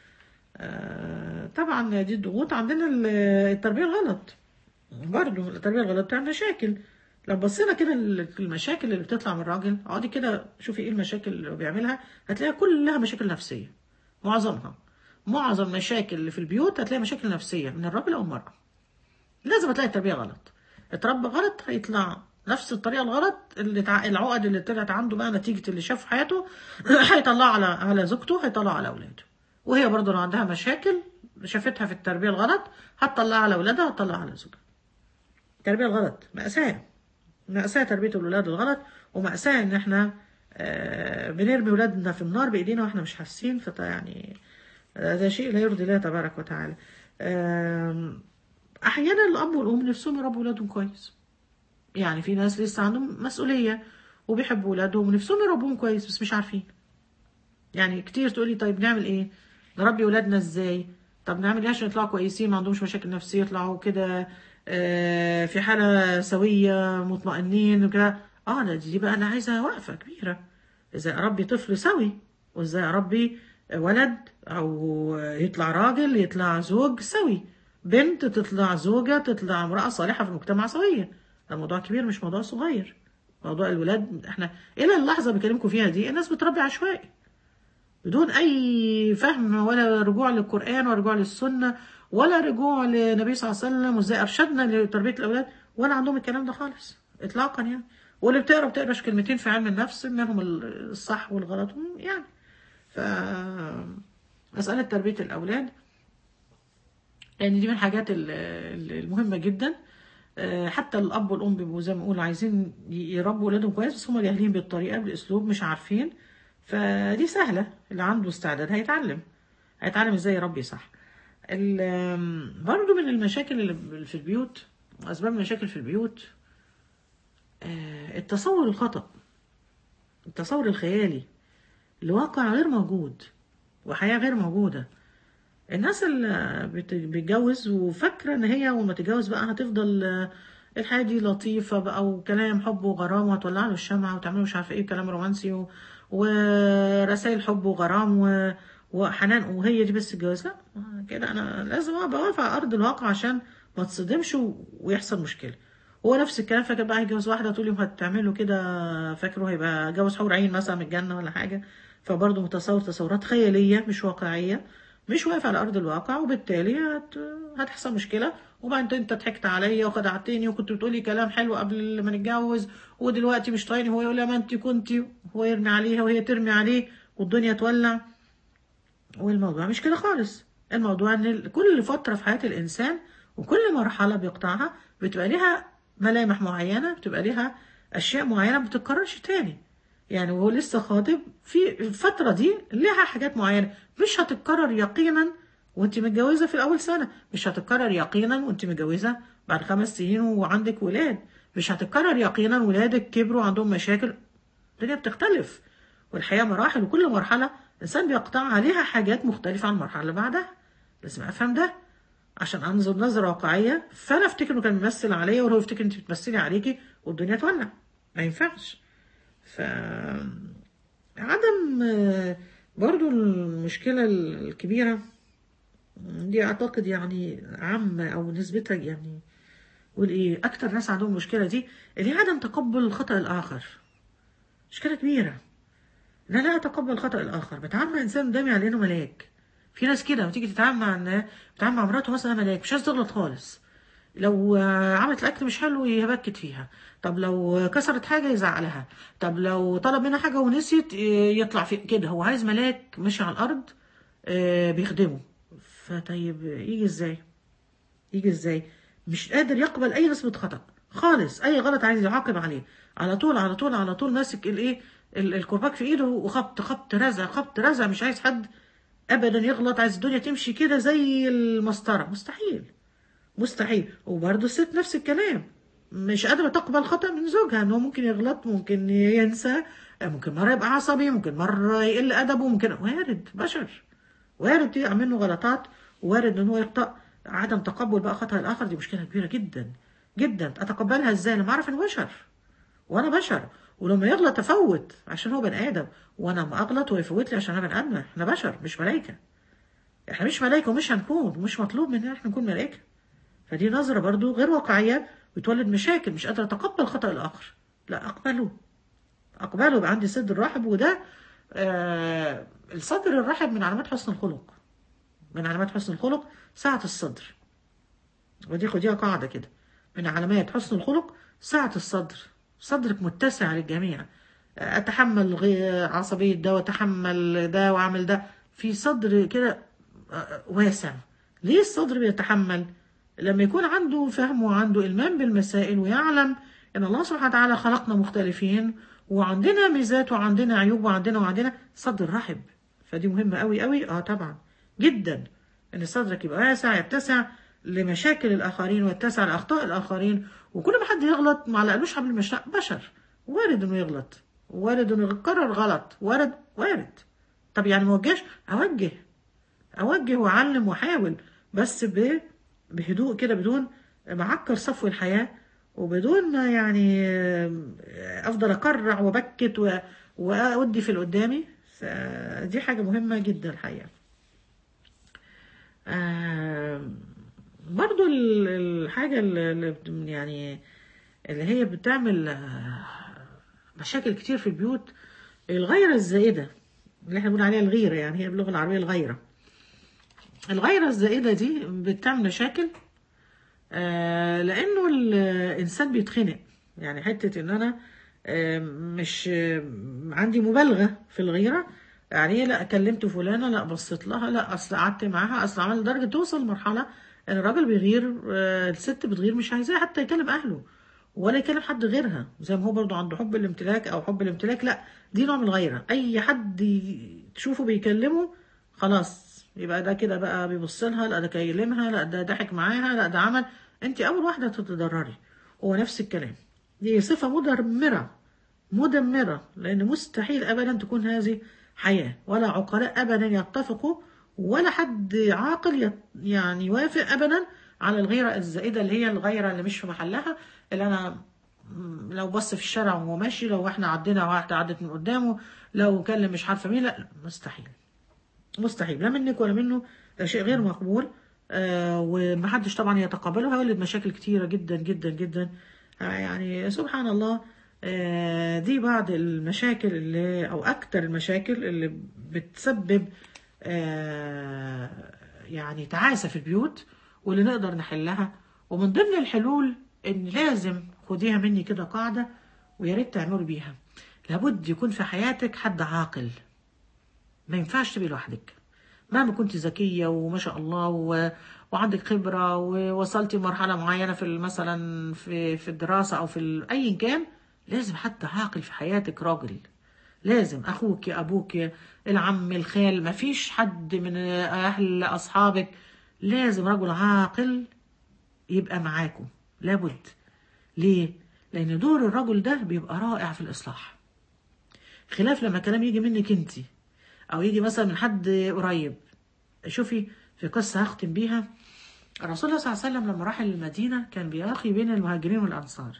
آه طبعا دي الضغوط عندنا ال- التربية الغلط برضو التربية الغلط بتعمل مشاكل لو بصينا كده ال- المشاكل اللي بتطلع من الراجل اقعدي كده شوفي ايه المشاكل اللي بيعملها هتلاقيها كلها مشاكل نفسية معظمها معظم مشاكل اللي في البيوت هتلاقي مشاكل نفسية من الراجل او المرأة لازم هتلاقي التربية غلط اتربى غلط هيطلع نفس الطريقة الغلط اللي تع... العقد اللي طلعت عنده بقى نتيجة اللي شاف في حياته هيطلعها على على زوجته هيطلعها على أولاده وهي برضه لو عندها مشاكل شافتها في التربية الغلط هتطلعها على أولادها هتطلعها على زوجها التربية الغلط مأساة مأساة تربية الولاد الغلط ومأساة إن إحنا آه، بنرمي ولادنا في النار بإيدينا وإحنا مش حاسين فط يعني آه، ده شيء لا يرضي الله تبارك وتعالى آم، أحيانا الأب والأم نفسهم يربوا ولادهم كويس يعني في ناس لسه عندهم مسؤولية وبيحبوا ولادهم ونفسهم يربوهم كويس بس مش عارفين يعني كتير تقولي طيب نعمل ايه نربي ولادنا ازاي طب نعمل ايه عشان يطلعوا كويسين ما عندهمش مشاكل نفسية يطلعوا كده آه، في حالة سوية مطمئنين وكده اه لا دي بقى انا عايزة وقفة كبيرة ازاي اربي طفل سوي وازاي اربي ولد او يطلع راجل يطلع زوج سوي بنت تطلع زوجة تطلع امرأة صالحة في المجتمع سوية ده موضوع كبير مش موضوع صغير موضوع الولاد احنا الى اللحظة اللي بكلمكم فيها دي الناس بتربي عشوائي بدون اي فهم ولا رجوع للقرآن ولا رجوع للسنة ولا رجوع للنبي صلى الله عليه وسلم وازاي ارشدنا لتربية الاولاد ولا عندهم الكلام ده خالص اطلاقا يعني واللي بتقرا بتقراش كلمتين في علم النفس منهم الصح والغلط يعني ف مسألة تربية الأولاد لأن دي من الحاجات ال- ال- المهمة جدا آه، حتى الأب والأم بيبقوا زي ما بنقول عايزين يربوا ولادهم كويس بس هم جاهلين بالطريقة بالأسلوب مش عارفين فدي سهلة اللي عنده استعداد هيتعلم هيتعلم ازاي يربي صح ال- برضو من المشاكل اللي في البيوت أسباب المشاكل في البيوت آه، التصور الخطأ التصور الخيالي لواقع غير موجود وحياة غير موجودة الناس اللي بت- بتتجوز وفاكرة ان هي وما تتجوز بقى هتفضل آه، الحياة دي لطيفة بقى وكلام حب وغرام وهتولع له الشمعة وتعملوا مش عارفة ايه كلام رومانسي و... ورسائل حب وغرام و... وحنان وهي دي بس الجواز لا كده انا لازم ابقى واقف على ارض الواقع عشان ما تصدمش و... ويحصل مشكلة هو نفس الكلام فاكر بقى هيتجوز واحده تقول يوم هتعمله كده فاكره هيبقى جوز حور عين مثلا من الجنه ولا حاجه فبرضه متصور تصورات خياليه مش واقعيه مش واقف على ارض الواقع وبالتالي هت... هتحصل مشكله وبعدين انت ضحكت عليا وخدعتني وكنت بتقولي كلام حلو قبل ما نتجوز ودلوقتي مش طايقني هو يقول لها ما انت كنتي هو يرمي عليها وهي ترمي عليه والدنيا تولع والموضوع مش كده خالص الموضوع ان ال- كل فتره في حياه الانسان وكل مرحله بيقطعها بتبقى ليها ملامح معينه بتبقى ليها اشياء معينه ما بتتكررش تاني يعني وهو لسه خاطب في الفتره دي ليها حاجات معينه مش هتتكرر يقينا وانت متجوزه في الاول سنه مش هتتكرر يقينا وانت متجوزه بعد خمس سنين وعندك ولاد مش هتتكرر يقينا ولادك كبروا عندهم مشاكل الدنيا بتختلف والحياة مراحل وكل مرحلة الإنسان بيقطعها ليها حاجات مختلفة عن المرحلة اللي بعدها لازم أفهم ده عشان أنظر نظرة واقعية فأنا أفتكر إنه كان بيمثل عليا وهو يفتكر أنت بتمثلي عليكي والدنيا تولع ما ينفعش ف عدم آه، برضو المشكلة الكبيرة دي أعتقد يعني عامة أو نسبتها يعني قول إيه أكتر ناس عندهم المشكلة دي اللي هي عدم تقبل خطأ الآخر مشكلة كبيرة لا لا اتقبل خطأ الاخر بتعامل مع انسان قدامي على انه ملاك في ناس كده بتيجي تتعامل مع بتتعامل مع مراته مثلا ملاك مش عايز تغلط خالص لو آه، عملت الاكل مش حلو يبكت فيها طب لو كسرت حاجه يزعلها طب لو طلب منها حاجه ونسيت آه، يطلع في كده هو عايز ملاك ماشي على الارض آه، بيخدمه فطيب يجي ازاي يجي ازاي مش قادر يقبل اي نسبة خطأ خالص اي غلط عايز يعاقب عليه على طول على طول على طول ماسك الايه ال- الكرباج في ايده وخبط خبط رزع خبط رزع مش عايز حد ابدا يغلط عايز الدنيا تمشي كده زي المسطرة مستحيل مستحيل وبرضه الست نفس الكلام مش قادرة تقبل خطأ من زوجها انه ممكن يغلط ممكن ينسى ممكن مرة يبقى عصبي ممكن مرة يقل أدبه ممكن وارد بشر وارد يقع منه غلطات وارد ان هو يخطأ عدم تقبل بقى خطأ الآخر دي مشكلة كبيرة جدا جدا أتقبلها ازاي لما أعرف إنه بشر وأنا بشر ولما يغلط أفوت عشان هو بني آدم وأنا ما أغلط ويفوت لي عشان أنا بني آدم إحنا بشر مش ملايكة إحنا مش ملايكة ومش هنكون مش مطلوب مننا إحنا نكون ملايكة فدي نظرة برضو غير واقعية بتولد مشاكل مش قادرة أتقبل خطأ الآخر لا أقبله أقبله يبقى عندي صدر رحب وده آه الصدر الرحب من علامات حسن الخلق من علامات حسن الخلق سعة الصدر ودي خديها قاعدة كده من علامات حسن الخلق سعة الصدر صدرك متسع للجميع أتحمل غي- عصبية ده وأتحمل ده وأعمل ده في صدر كده آه، واسع ليه الصدر بيتحمل لما يكون عنده فهم وعنده إلمام بالمسائل ويعلم إن الله سبحانه وتعالى خلقنا مختلفين وعندنا ميزات وعندنا عيوب وعندنا وعندنا صدر رحب فدي مهمة قوي قوي اه طبعا جدا ان صدرك يبقى واسع يتسع لمشاكل الاخرين ويتسع لاخطاء الاخرين وكل ما حد يغلط ما علقلوش حبل المشنقة بشر وارد انه يغلط وارد انه يكرر غلط وارد وارد طب يعني ما وجهش اوجه اوجه واعلم واحاول بس ب... بهدوء كده بدون ما اعكر صفو الحياه وبدون ما يعني آه، افضل اكرع وبكت و... واودي في اللي قدامي فدي حاجه مهمه جدا الحقيقه آه، برضو ال- الحاجه اللي اللي بت- يعني اللي هي بتعمل آه، مشاكل كتير في البيوت الغيرة الزائدة اللي احنا بنقول عليها الغيرة يعني هي باللغة العربية الغيرة الغيرة الزائدة دي بتعمل مشاكل آه، لأنه الإنسان بيتخنق يعني حتة إن أنا آه، مش آه، عندي مبالغة في الغيرة يعني إيه، لا كلمت فلانة لا بصيت لها لا أصل قعدت معاها أصل عمل لدرجة توصل لمرحلة إن الراجل بيغير آه، الست بتغير مش عايزاه حتى يكلم أهله ولا يكلم حد غيرها زي ما هو برضو عنده حب الامتلاك أو حب الامتلاك لا دي نوع من الغيرة أي حد ي- تشوفه بيكلمه خلاص يبقى ده كده بقى بيبص لها لا ده كلمها لا ده ضحك معاها لا ده عمل انت اول واحده تتضرري هو نفس الكلام دي صفه مدمره مدمره لان مستحيل ابدا تكون هذه حياه ولا عقلاء ابدا يتفقوا ولا حد عاقل يت- يعني يوافق ابدا على الغيره الزائده اللي هي الغيره اللي مش في محلها اللي انا م- لو بص في الشارع وهو ماشي لو احنا عدينا واحده عدت من قدامه لو كلم مش عارفه مين لا مستحيل مستحيل لا منك ولا منه ده شيء غير مقبول آه ومحدش طبعا يتقبله هيولد مشاكل كتيرة جدا جدا جدا آه، يعني سبحان الله آه، دي بعض المشاكل اللي او اكتر المشاكل اللي بتسبب آه، يعني تعاسة في البيوت واللي نقدر نحلها ومن ضمن الحلول ان لازم خديها مني كده قاعدة ويا ريت تعملوا بيها لابد يكون في حياتك حد عاقل ما ينفعش تبقي لوحدك مهما كنت ذكية وما شاء الله و... وعندك خبرة ووصلتي لمرحلة معينة في ال- مثلا في في الدراسة أو في ال- أي كان لازم حد عاقل في حياتك راجل لازم أخوك أبوك العم الخال مفيش حد من أهل أصحابك لازم رجل عاقل يبقى معاكم لابد ليه؟ لأن دور الرجل ده بيبقى رائع في الإصلاح خلاف لما كلام يجي منك انت او يجي مثلا من حد قريب شوفي في قصة هختم بيها الرسول الله صلى الله عليه وسلم لما راح المدينة كان بيأخي بين المهاجرين والأنصار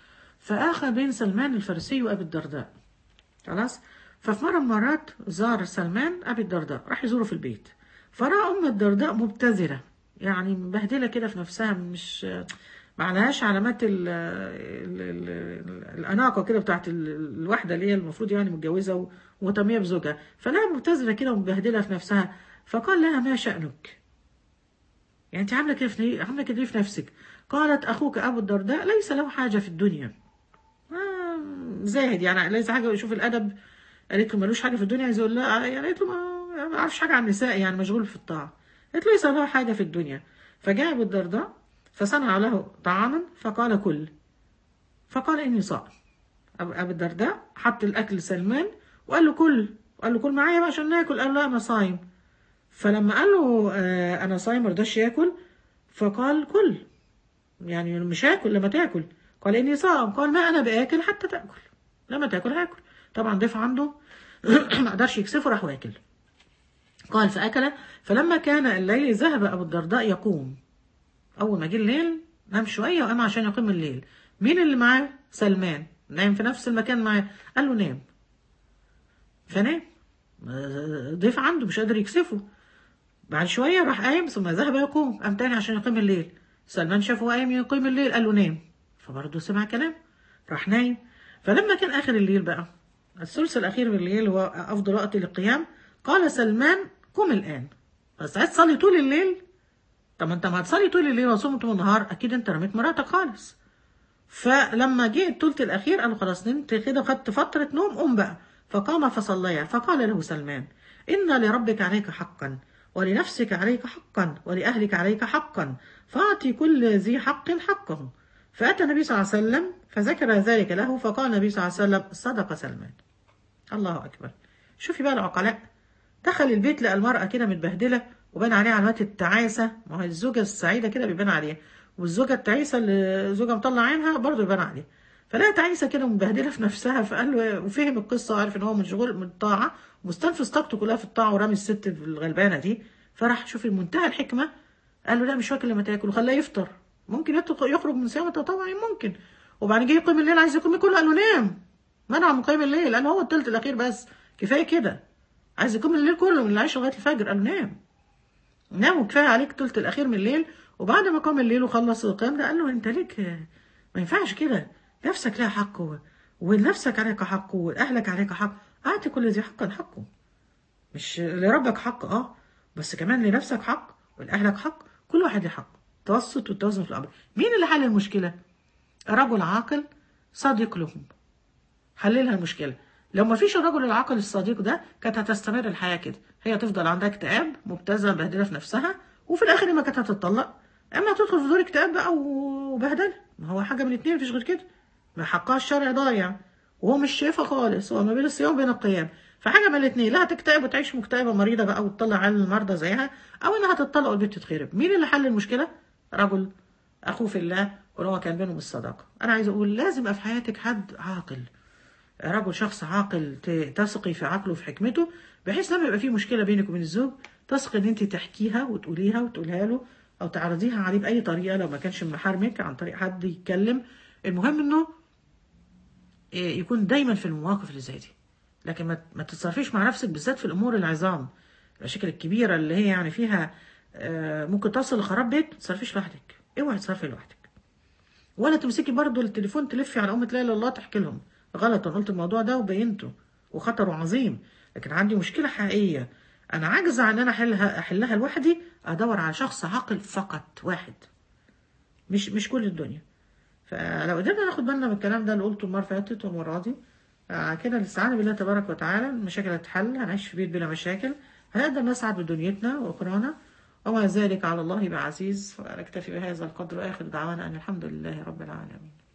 فأخى بين سلمان الفارسي وأبي الدرداء خلاص ففي مرة من المرات زار سلمان أبي الدرداء راح يزوره في البيت فرأى أم الدرداء مبتذرة يعني مبهدلة كده في نفسها مش معلهاش علامات ال ال ال الأناقة كده بتاعت ال- الواحدة اللي هي المفروض يعني متجوزة ومهتمية بزوجها فلها مبتذرة كده ومبهدلة في نفسها فقال لها ما شأنك يعني انت عامله كده في عامله كده ليه في نفسك قالت اخوك ابو الدرداء ليس له حاجه في الدنيا آه زاهد يعني ليس حاجه يشوف الادب قالت له ملوش حاجه في الدنيا عايز يقول لها يعني قالت له ما ما اعرفش حاجه عن النساء يعني مشغول في الطاعه قالت له ليس له حاجه في الدنيا فجاء ابو الدرداء فصنع له طعاما فقال كل فقال اني صائم أبو أبو الدرداء حط الاكل لسلمان وقال له كل وقال له كل معايا بقى عشان ناكل قال له لا انا صايم فلما قال له آه انا صايم مرضاش ياكل فقال كل يعني مش هاكل لما تاكل قال اني صائم قال ما انا باكل حتى تاكل لما تاكل هاكل طبعا ضيف عنده ما قدرش يكسفه راح واكل قال فاكل فلما كان الليل ذهب ابو الدرداء يقوم اول ما جه الليل نام شويه وقام عشان يقيم الليل مين اللي معاه سلمان نام في نفس المكان معاه قال له نام فنام ضيف عنده مش قادر يكسفه بعد شوية راح قايم ثم ذهب يقوم قام تاني عشان يقيم الليل سلمان شافه قايم يقيم الليل قال له نام فبرضه سمع كلام راح نايم فلما كان آخر الليل بقى الثلث الأخير من الليل هو أفضل وقت للقيام قال سلمان قم الآن بس عايز تصلي طول الليل طب ما انت ما هتصلي طول الليل وصوم طول النهار أكيد انت رميت مراتك خالص فلما جه الثلث الأخير قالوا خلاص نمت كده خدت فترة نوم قم بقى فقام فصليا فقال له سلمان إن لربك عليك حقا ولنفسك عليك حقا ولأهلك عليك حقا فأعطي كل ذي حق حقه فأتى النبي صلى الله عليه وسلم فذكر ذلك له فقال النبي صلى الله عليه وسلم صدق سلمان الله أكبر شوفي بقى العقلاء دخل البيت لقى المرأة كده متبهدلة وبان عليها علامات التعاسة ما هي الزوجة السعيدة كده بيبان عليها والزوجة التعيسة اللي زوجها مطلع عينها برضه بيبان عليها فلقى تعيسة كده مبهدلة في نفسها فقال له وفهم القصة وعرف ان هو مشغول من الطاعة ومستنفذ طاقته كلها في الطاعة ورامي الست الغلبانة دي فراح شوف منتهى الحكمة قال له لا مش واكل لما تاكل وخلاه يفطر ممكن يطلق- يخرج من صيام التطوعي ممكن وبعدين جه يقيم الليل عايز يقيم كله قال له نام منع من قيام الليل قال له هو التلت الاخير بس كفايه كده عايز يقيم الليل كله من العشاء لغايه الفجر قال له نام نام وكفايه عليك التلت الاخير من الليل وبعد ما قام الليل وخلص القيام ده قال له انت ليك ما ينفعش كده نفسك لها حق و- ولنفسك عليك حق واهلك عليك حق اعطي كل ذي حق حقه مش لربك حق اه بس كمان لنفسك حق ولأهلك حق كل واحد له حق توسط والتوازن في الأمر مين اللي حل المشكلة رجل عاقل صديق لهم حللها المشكلة لو ما فيش الرجل العاقل الصديق ده كانت هتستمر الحياة كده هي تفضل عندها اكتئاب مبتذلة مبهدلة في نفسها وفي الآخر ما كانت هتطلق أما تدخل في دور اكتئاب بقى وبهدلة ما هو حاجة من اتنين مفيش غير كده ما حقها الشرع ضايع وهو مش شايفها خالص هو ما بين الصيام وبين القيام فحاجة من الاتنين لا هتكتئب وتعيش مكتئبة مريضة بقى وتطلع على المرضى زيها أو إنها تتطلق والبيت تتخرب مين اللي حل المشكلة؟ رجل أخوه في الله وهو كان بينهم الصداقة أنا عايز أقول لازم يبقى في حياتك حد عاقل رجل شخص عاقل ت- تثقي في عقله وفي حكمته بحيث لما يبقى في مشكله بينك وبين الزوج تثقي ان انت تحكيها وتقوليها وتقولها له او تعرضيها عليه باي طريقه لو ما كانش من محارمك عن طريق حد يتكلم المهم انه إيه، يكون دايما في المواقف اللي زي دي لكن ما ما تتصرفيش مع نفسك بالذات في الامور العظام المشاكل الكبيره اللي هي يعني فيها آه، ممكن توصل لخراب بيت ما تتصرفيش لوحدك اوعي تتصرفي لوحدك ولا تمسكي برضو التليفون تلفي على أمة لا إله إلا الله تحكي لهم غلط أنا قلت الموضوع ده وبينته وخطره عظيم لكن عندي مشكلة حقيقية أنا عاجزة عن أن أنا أحلها أحلها لوحدي أدور على شخص عاقل فقط واحد مش مش كل الدنيا فلو قدرنا ناخد بالنا من الكلام ده اللي قلته المرة اللي فاتت والمرة دي آه، كده الاستعانة بالله تبارك وتعالى المشاكل هتتحل هنعيش في بيت بلا مشاكل هنقدر نسعد بدنيتنا وأخرانا وما ذلك على الله بعزيز ونكتفي بهذا القدر وآخر دعوانا أن الحمد لله رب العالمين